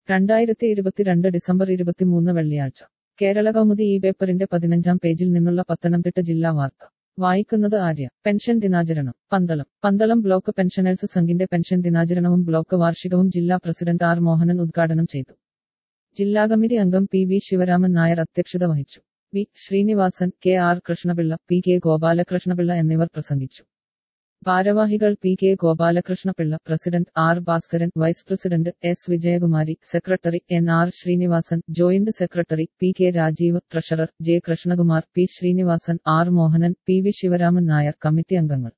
രണ്ടായിരത്തി ഇരുപത്തിരണ്ട് ഡിസംബർ ഇരുപത്തിമൂന്ന് വെള്ളിയാഴ്ച കേരള കൗമുദി ഈ പേപ്പറിന്റെ പതിനഞ്ചാം പേജിൽ നിന്നുള്ള പത്തനംതിട്ട ജില്ലാ വാർത്ത വായിക്കുന്നത് ആര്യ പെൻഷൻ ദിനാചരണം പന്തളം പന്തളം ബ്ലോക്ക് പെൻഷനേഴ്സ് സംഘിന്റെ പെൻഷൻ ദിനാചരണവും ബ്ലോക്ക് വാർഷികവും ജില്ലാ പ്രസിഡന്റ് ആർ മോഹനൻ ഉദ്ഘാടനം ചെയ്തു ജില്ലാ കമ്മിറ്റി അംഗം പി വി ശിവരാമൻ നായർ അധ്യക്ഷത വഹിച്ചു V Sreenivasan K R Krishnapillai P K Gopalakrishnapillai എന്നിവർ പ്രസംഗിച്ചു ഭാരവാഹികൾ P K Gopalakrishnapillai president R Bhaskaran vice president S Vijayakumari secretary N R Sreenivasan joint secretary P K Rajeev treasurer J Krishnakumar P Sreenivasan R Mohanan P V Sivaraman Nair committee അംഗങ്ങൾ